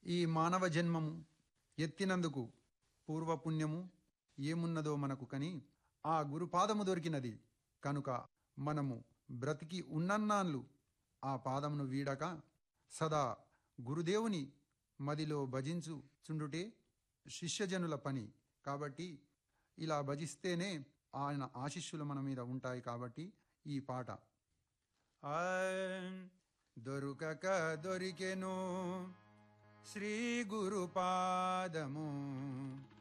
ఈ మానవ జన్మము ఎత్తినందుకు పూర్వపుణ్యము ఏమున్నదో మనకు కని ఆ గురుపాదము దొరికినది కనుక మనము బ్రతికి ఉన్నన్నాళ్ళు ఆ పాదమును వీడక సదా గురుదేవుని మదిలో భజించు చుండుటే శిష్యజనుల పని కాబట్టి ఇలా భజిస్తేనే ఆయన ఆశిష్యులు మన మీద ఉంటాయి కాబట్టి ఈ పాట ఆ దొరుకక దొరికెను శ్రీ గురుపాదము